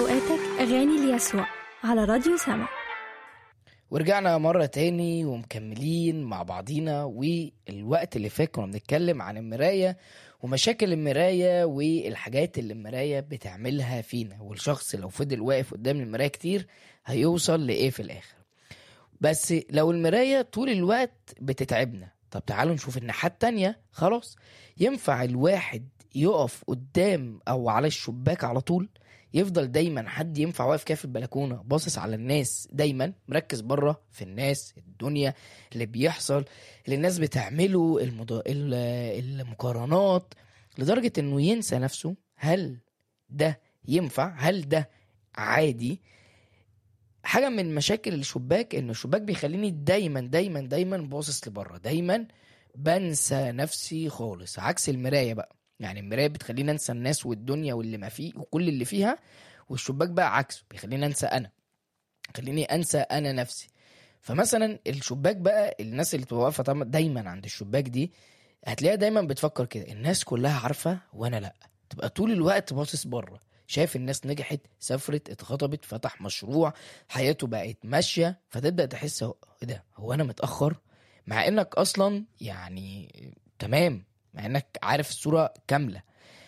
أوقاتك أغاني ليسوع على راديو سما ورجعنا مرة تاني ومكملين مع بعضينا والوقت اللي فات كنا بنتكلم عن المراية ومشاكل المراية والحاجات اللي المراية بتعملها فينا والشخص لو فضل واقف قدام المراية كتير هيوصل لإيه في الآخر بس لو المراية طول الوقت بتتعبنا طب تعالوا نشوف الناحية التانية خلاص ينفع الواحد يقف قدام أو على الشباك على طول يفضل دايما حد ينفع واقف كده في البلكونه باصص على الناس دايما مركز بره في الناس الدنيا اللي بيحصل اللي الناس بتعمله المض... ال- المقارنات لدرجه انه ينسى نفسه هل ده ينفع هل ده عادي حاجه من مشاكل الشباك ان الشباك بيخليني دايما دايما دايما باصص لبره دايما بنسى نفسي خالص عكس المرايه بقى يعني المرايه بتخليني انسى الناس والدنيا واللي ما فيه وكل اللي فيها والشباك بقى عكسه بيخليني انسى انا خليني انسى انا نفسي فمثلا الشباك بقى الناس اللي بتبقى واقفه طبعاً دايما عند الشباك دي هتلاقيها دايما بتفكر كده الناس كلها عارفه وانا لا تبقى طول الوقت باصص بره شايف الناس نجحت سافرت اتخطبت فتح مشروع حياته بقت ماشيه فتبدا تحس هو ايه ده هو انا متاخر مع انك اصلا يعني تمام مع انك عارف الصوره كامله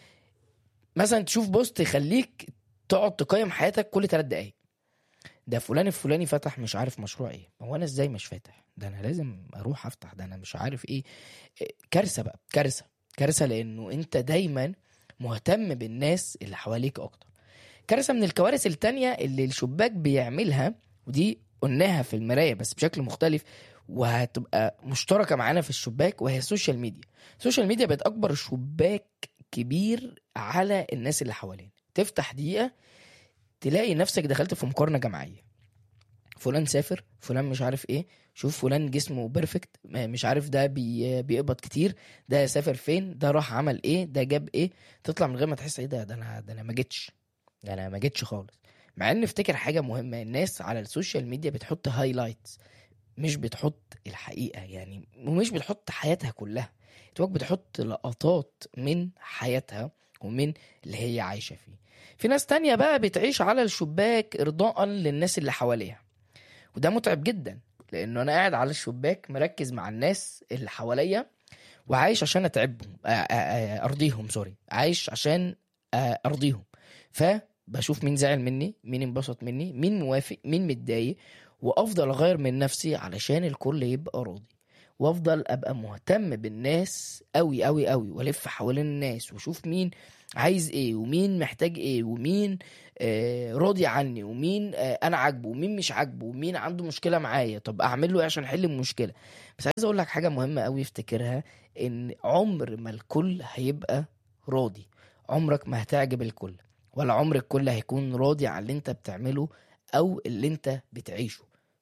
مثلا تشوف بوست يخليك تقعد تقيم حياتك كل ثلاث دقايق ده فلان الفلاني فتح مش عارف مشروع ايه هو انا ازاي مش فاتح ده انا لازم اروح افتح ده انا مش عارف ايه إيه، كارثه بقى كارثه كارثه لانه انت دايما مهتم بالناس اللي حواليك اكتر كارثه من الكوارث التانية اللي الشباك بيعملها ودي قلناها في المرايه بس بشكل مختلف وهتبقى مشتركه معانا في الشباك وهي السوشيال ميديا السوشيال ميديا بقت اكبر شباك كبير على الناس اللي حوالينا تفتح دقيقه تلاقي نفسك دخلت في مقارنه جماعيه فلان سافر فلان مش عارف ايه شوف فلان جسمه بيرفكت ما- مش عارف ده بي بيقبض كتير ده سافر فين ده راح عمل ايه ده جاب ايه تطلع من غير ما تحس ايه ده ده انا ده انا ما جيتش ده انا ما جيتش خالص مع ان افتكر حاجه مهمه الناس على السوشيال ميديا بتحط هايلايتس مش بتحط الحقيقه يعني ومش بتحط حياتها كلها توك بتحط لقطات من حياتها ومن اللي هي عايشه فيه في ناس تانية بقى بتعيش على الشباك ارضاء للناس اللي حواليها وده متعب جدا لانه انا قاعد على الشباك مركز مع الناس اللي حواليا وعايش عشان اتعبهم آ- آ- آ- ارضيهم سوري عايش عشان آ، ارضيهم فبشوف مين زعل مني مين انبسط مني مين موافق مين متضايق وافضل اغير من نفسي علشان الكل يبقى راضي وافضل ابقى مهتم بالناس قوي قوي قوي والف حوالين الناس واشوف مين عايز ايه ومين محتاج ايه ومين آه راضي عني ومين آه انا عاجبه ومين مش عاجبه ومين عنده مشكله معايا طب اعمل له ايه عشان احل المشكله بس عايز اقول لك حاجه مهمه قوي افتكرها ان عمر ما الكل هيبقى راضي عمرك ما هتعجب الكل ولا عمر الكل هيكون راضي على اللي انت بتعمله او اللي انت بتعيشه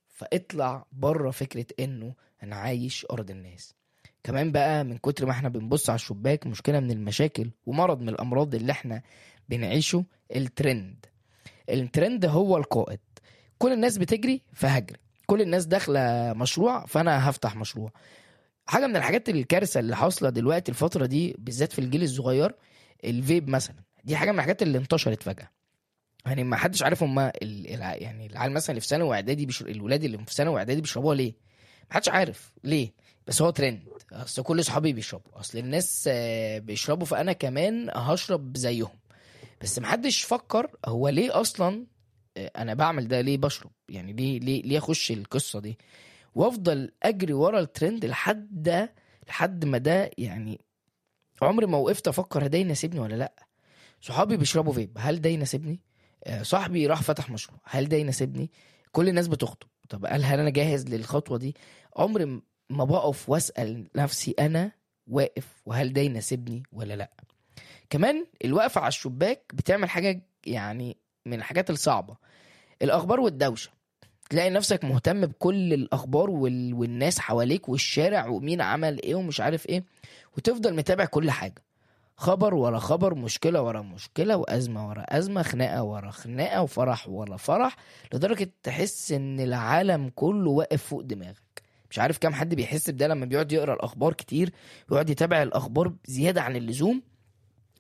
فاطلع بره فكره انه انا عايش ارض الناس كمان بقى من كتر ما احنا بنبص على الشباك مشكله من المشاكل ومرض من الامراض اللي احنا بنعيشه الترند الترند هو القائد كل الناس بتجري فهجري كل الناس داخله مشروع فانا هفتح مشروع حاجه من الحاجات الكارثه اللي حاصله دلوقتي الفتره دي بالذات في الجيل الصغير الفيب مثلا دي حاجه من الحاجات اللي انتشرت فجاه يعني ما حدش عارف هما ال... الع- يعني العيال مثلا اللي في ثانوي واعدادي بيشر... الولاد اللي في ثانوي واعدادي بيشربوها ليه ما حدش عارف ليه بس هو ترند اصل كل اصحابي بيشربوا اصل الناس آه، بيشربوا فانا كمان هشرب زيهم بس ما حدش فكر هو ليه اصلا آه، انا بعمل ده ليه بشرب يعني ليه ليه ليه اخش القصه دي وافضل اجري ورا الترند لحد ده لحد ما ده يعني عمري ما وقفت افكر ده يناسبني ولا لا صحابي بيشربوا فيب هل ده يناسبني آه، صاحبي راح فتح مشروع هل ده يناسبني كل الناس بتخطب طب هل هل انا جاهز للخطوه دي عمري م- ما بقف واسال نفسي انا واقف وهل ده يناسبني ولا لا كمان الوقفه على الشباك بتعمل حاجه يعني من الحاجات الصعبه الاخبار والدوشه تلاقي نفسك مهتم بكل الاخبار وال... والناس حواليك والشارع ومين عمل ايه ومش عارف ايه وتفضل متابع كل حاجه خبر ورا خبر مشكله ورا مشكله وازمه ورا ازمه خناقه ورا خناقه وفرح ورا فرح لدرجه تحس ان العالم كله واقف فوق دماغك مش عارف كام حد بيحس بده لما بيقعد يقرا الاخبار كتير ويقعد يتابع الاخبار زياده عن اللزوم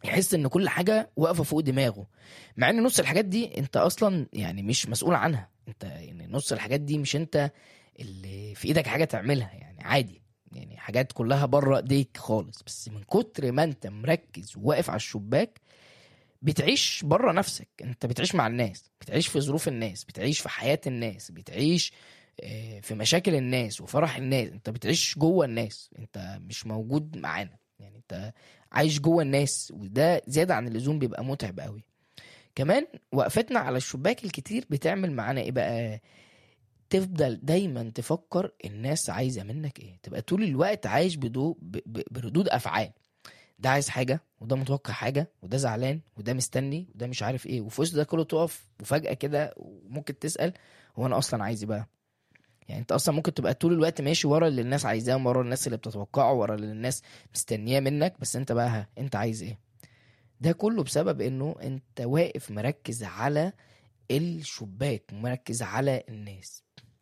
يحس ان كل حاجه واقفه فوق دماغه مع ان نص الحاجات دي انت اصلا يعني مش مسؤول عنها انت يعني نص الحاجات دي مش انت اللي في ايدك حاجه تعملها يعني عادي يعني حاجات كلها بره ايديك خالص بس من كتر ما انت مركز وواقف على الشباك بتعيش بره نفسك انت بتعيش مع الناس بتعيش في ظروف الناس بتعيش في حياه الناس بتعيش آه، في مشاكل الناس وفرح الناس انت بتعيش جوه الناس انت مش موجود معانا يعني انت عايش جوه الناس وده زياده عن اللزوم بيبقى متعب قوي كمان وقفتنا على الشباك الكتير بتعمل معانا ايه بقى تفضل دايما تفكر الناس عايزه منك ايه تبقى طول الوقت عايش بدو ب- ب- بردود افعال ده عايز حاجه وده متوقع حاجه وده زعلان وده مستني وده مش عارف ايه وفي وسط ده كله تقف وفجاه كده وممكن تسال هو انا اصلا عايز ايه بقى يعني انت اصلا ممكن تبقى طول الوقت ماشي ورا اللي الناس عايزاه ورا الناس اللي بتتوقعه ورا اللي الناس مستنياه منك بس انت بقى ها انت عايز ايه ده كله بسبب انه انت واقف مركز على الشباك مركز على الناس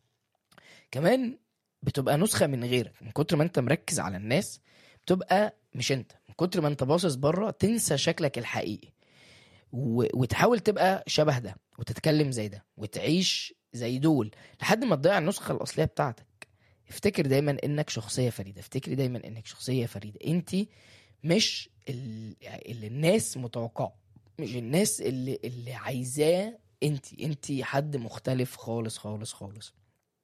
كمان بتبقى نسخة من غيرك من كتر ما انت مركز على الناس بتبقى مش انت من كتر ما انت باصص بره تنسى شكلك الحقيقي و... وتحاول تبقى شبه ده وتتكلم زي ده وتعيش زي دول لحد ما تضيع النسخة الأصلية بتاعتك افتكر دايما انك شخصية فريدة افتكري دايما انك شخصية فريدة انت مش ال- اللي الناس متوقعه مش الناس اللي اللي عايزاه انت انت حد مختلف خالص خالص خالص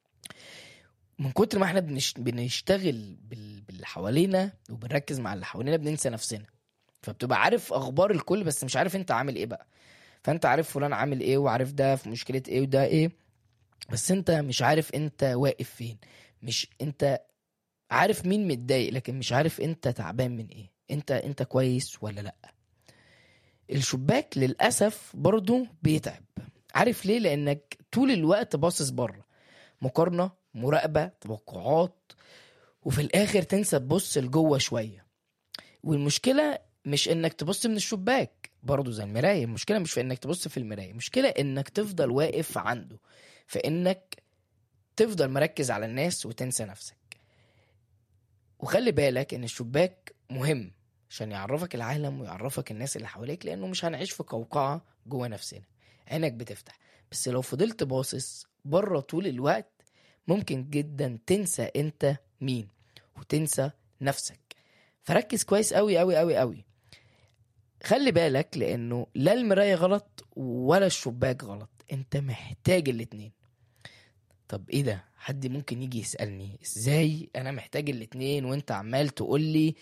من كتر ما احنا بنش... بنشتغل بال... باللي حوالينا وبنركز مع اللي حوالينا بننسى نفسنا فبتبقى عارف اخبار الكل بس مش عارف انت عامل ايه بقى فانت عارف فلان عامل ايه وعارف ده في مشكلة ايه وده ايه بس انت مش عارف انت واقف فين مش انت عارف مين متضايق لكن مش عارف انت تعبان من ايه انت انت كويس ولا لا الشباك للاسف برضو بيتعب عارف ليه لانك طول الوقت باصص بره مقارنه مراقبه توقعات وفي الاخر تنسى تبص لجوه شويه والمشكله مش انك تبص من الشباك برضو زي المرايه المشكله مش في انك تبص في المرايه المشكله انك تفضل واقف عنده في انك تفضل مركز على الناس وتنسى نفسك وخلي بالك ان الشباك مهم عشان يعرفك العالم ويعرفك الناس اللي حواليك لانه مش هنعيش في قوقعه جوه نفسنا عينك بتفتح بس لو فضلت باصص بره طول الوقت ممكن جدا تنسى انت مين وتنسى نفسك فركز كويس قوي قوي قوي قوي خلي بالك لانه لا المرايه غلط ولا الشباك غلط انت محتاج الاتنين طب ايه ده حد ممكن يجي يسألني ازاي انا محتاج الاتنين وانت عمال تقول لي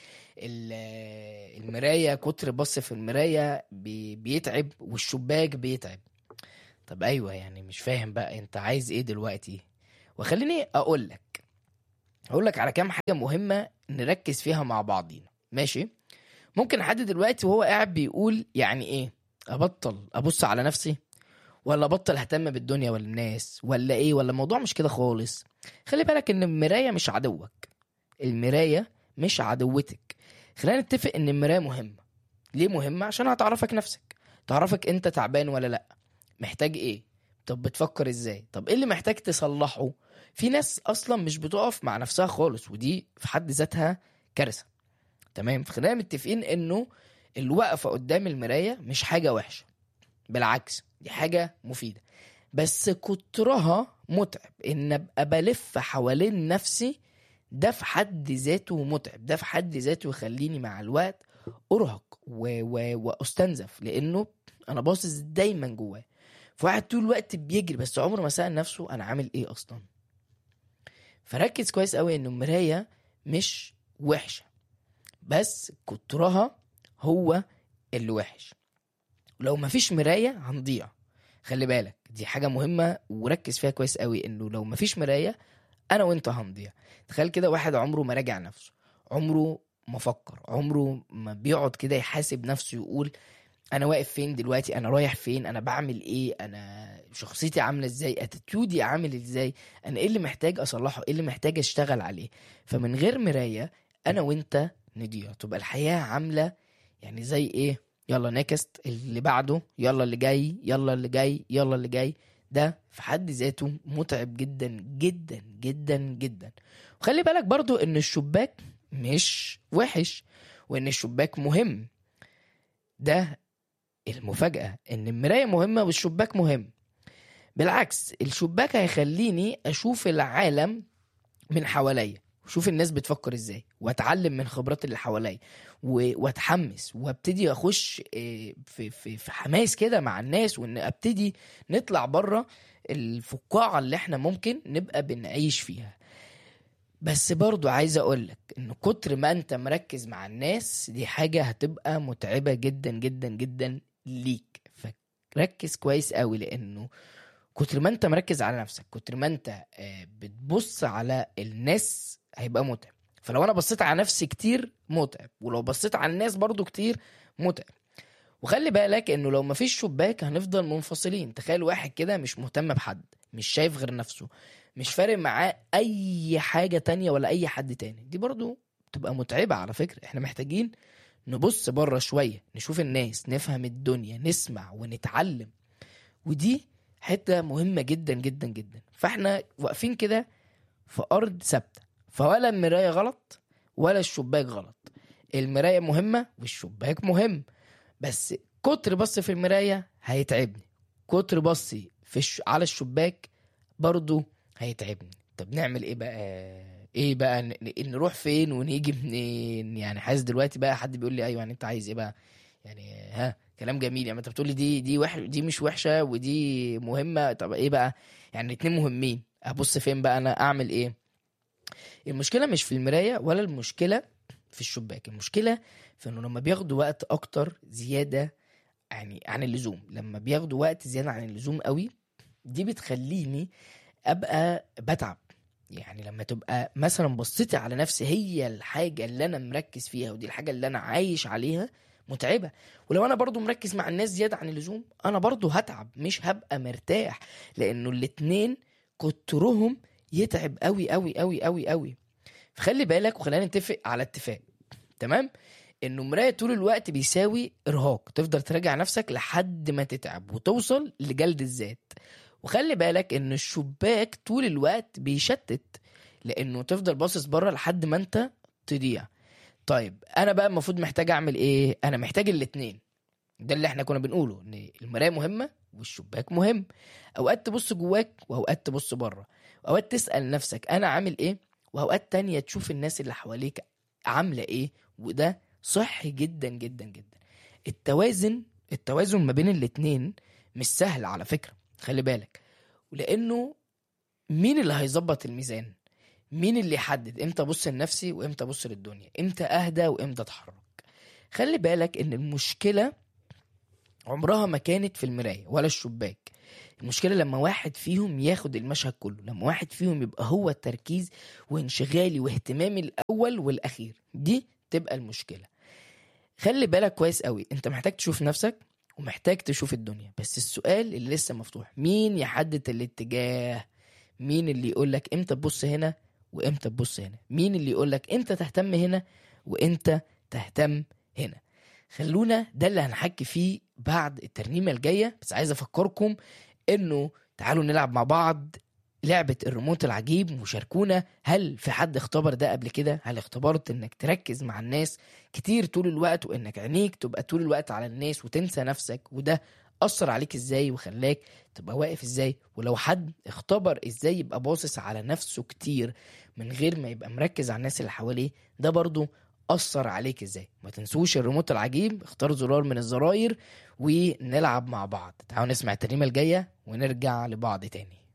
ال- المراية كتر بص في المراية بي- بيتعب والشباك بيتعب طب ايوه يعني مش فاهم بقى انت عايز ايه دلوقتي وخليني اقول لك اقول لك على كام حاجة مهمة نركز فيها مع بعضينا ماشي ممكن حد دلوقتي وهو قاعد بيقول يعني ايه ابطل ابص على نفسي ولا بطل اهتم بالدنيا ولا الناس ولا ايه ولا الموضوع مش كده خالص خلي بالك ان المرايه مش عدوك المرايه مش عدوتك خلينا نتفق ان المرايه مهمه ليه مهمه عشان هتعرفك نفسك تعرفك انت تعبان ولا لا محتاج ايه طب بتفكر ازاي طب ايه اللي محتاج تصلحه في ناس اصلا مش بتقف مع نفسها خالص ودي في حد ذاتها كارثه تمام خلينا متفقين انه الوقفه قدام المرايه مش حاجه وحشه بالعكس دي حاجة مفيدة بس كترها متعب ان ابقى بلف حوالين نفسي ده في حد ذاته متعب ده في حد ذاته يخليني مع الوقت ارهق و... و... واستنزف لانه انا باصص دايما جواه فواحد طول الوقت بيجري بس عمره ما سأل نفسه انا عامل ايه اصلا فركز كويس قوي ان المراية مش وحشة بس كترها هو اللي وحش لو مفيش مراية هنضيع خلي بالك دي حاجة مهمة وركز فيها كويس قوي انه لو مفيش مراية انا وانت هنضيع تخيل كده واحد عمره ما راجع نفسه عمره ما فكر عمره ما بيقعد كده يحاسب نفسه يقول انا واقف فين دلوقتي انا رايح فين انا بعمل ايه انا شخصيتي عامله ازاي اتيتيودي عامل ازاي انا ايه اللي محتاج اصلحه ايه اللي محتاج اشتغل عليه فمن غير مرايه انا وانت نضيع تبقى الحياه عامله يعني زي ايه يلا نيكست اللي بعده يلا اللي جاي يلا اللي جاي يلا اللي جاي ده في حد ذاته متعب جدا جدا جدا جدا وخلي بالك برضو ان الشباك مش وحش وان الشباك مهم ده المفاجأة إن المراية مهمة والشباك مهم بالعكس الشباك هيخليني أشوف العالم من حواليا وشوف الناس بتفكر ازاي واتعلم من خبرات اللي حواليا و- واتحمس وابتدي اخش إيه، في في في حماس كده مع الناس وان ابتدي نطلع بره الفقاعه اللي احنا ممكن نبقى بنعيش فيها بس برضو عايز اقولك ان كتر ما انت مركز مع الناس دي حاجة هتبقى متعبة جدا جدا جدا ليك فركز كويس قوي لانه كتر ما انت مركز على نفسك كتر ما انت آه، بتبص على الناس هيبقى متعب فلو انا بصيت على نفسي كتير متعب ولو بصيت على الناس برضو كتير متعب وخلي بالك انه لو مفيش شباك هنفضل منفصلين تخيل واحد كده مش مهتم بحد مش شايف غير نفسه مش فارق معاه اي حاجة تانية ولا اي حد تاني دي برضو تبقى متعبة على فكرة احنا محتاجين نبص بره شوية نشوف الناس نفهم الدنيا نسمع ونتعلم ودي حتة مهمة جدا جدا جدا فاحنا واقفين كده في ارض ثابتة فولا المراية غلط ولا الشباك غلط المراية مهمة والشباك مهم بس كتر بص في المراية هيتعبني كتر بصي في الش... على الشباك برضو هيتعبني طب نعمل ايه بقى ايه بقى ن... ن- نروح فين ونيجي منين يعني حاسس دلوقتي بقى حد بيقول لي ايوه يعني انت عايز ايه بقى يعني ها كلام جميل يعني انت بتقول لي دي دي وح... دي مش وحشه ودي مهمه طب ايه بقى يعني الاتنين مهمين ابص فين بقى انا اعمل ايه المشكله مش في المرايه ولا المشكله في الشباك المشكله في انه لما بياخدوا وقت اكتر زياده يعني عن اللزوم لما بياخدوا وقت زياده عن اللزوم قوي دي بتخليني ابقى بتعب يعني لما تبقى مثلا بصيتي على نفسي هي الحاجه اللي انا مركز فيها ودي الحاجه اللي انا عايش عليها متعبه ولو انا برضو مركز مع الناس زياده عن اللزوم انا برضو هتعب مش هبقى مرتاح لانه الاتنين كترهم يتعب قوي قوي قوي قوي قوي فخلي بالك وخلينا نتفق على اتفاق تمام انه مرايه طول الوقت بيساوي ارهاق تفضل تراجع نفسك لحد ما تتعب وتوصل لجلد الذات وخلي بالك ان الشباك طول الوقت بيشتت لانه تفضل باصص بره لحد ما انت تضيع طيب انا بقى المفروض محتاج اعمل ايه انا محتاج الاتنين ده اللي احنا كنا بنقوله ان المرايه مهمه والشباك مهم اوقات تبص جواك واوقات تبص بره اوقات تسال نفسك انا عامل ايه واوقات تانية تشوف الناس اللي حواليك عامله ايه وده صحي جدا جدا جدا التوازن التوازن ما بين الاتنين مش سهل على فكره خلي بالك ولانه مين اللي هيظبط الميزان مين اللي يحدد امتى ابص لنفسي وامتى ابص للدنيا امتى اهدى وامتى اتحرك خلي بالك ان المشكله عمرها ما كانت في المرايه ولا الشباك المشكله لما واحد فيهم ياخد المشهد كله لما واحد فيهم يبقى هو التركيز وانشغالي واهتمامي الاول والاخير دي تبقى المشكله خلي بالك كويس قوي انت محتاج تشوف نفسك ومحتاج تشوف الدنيا بس السؤال اللي لسه مفتوح مين يحدد الاتجاه مين اللي يقولك امتى تبص هنا وامتى تبص هنا مين اللي يقولك امتى تهتم هنا وامتى تهتم هنا خلونا ده اللي هنحكي فيه بعد الترنيمة الجاية بس عايز افكركم انه تعالوا نلعب مع بعض لعبة الريموت العجيب وشاركونا هل في حد اختبر ده قبل كده هل اختبرت انك تركز مع الناس كتير طول الوقت وانك عينيك تبقى طول الوقت على الناس وتنسى نفسك وده اثر عليك ازاي وخلاك تبقى واقف ازاي ولو حد اختبر ازاي يبقى باصص على نفسه كتير من غير ما يبقى مركز على الناس اللي حواليه ده برضو اثر عليك ازاي ما تنسوش الريموت العجيب اختار زرار من الزراير ونلعب مع بعض تعالوا نسمع الترنيمه الجايه ونرجع لبعض تاني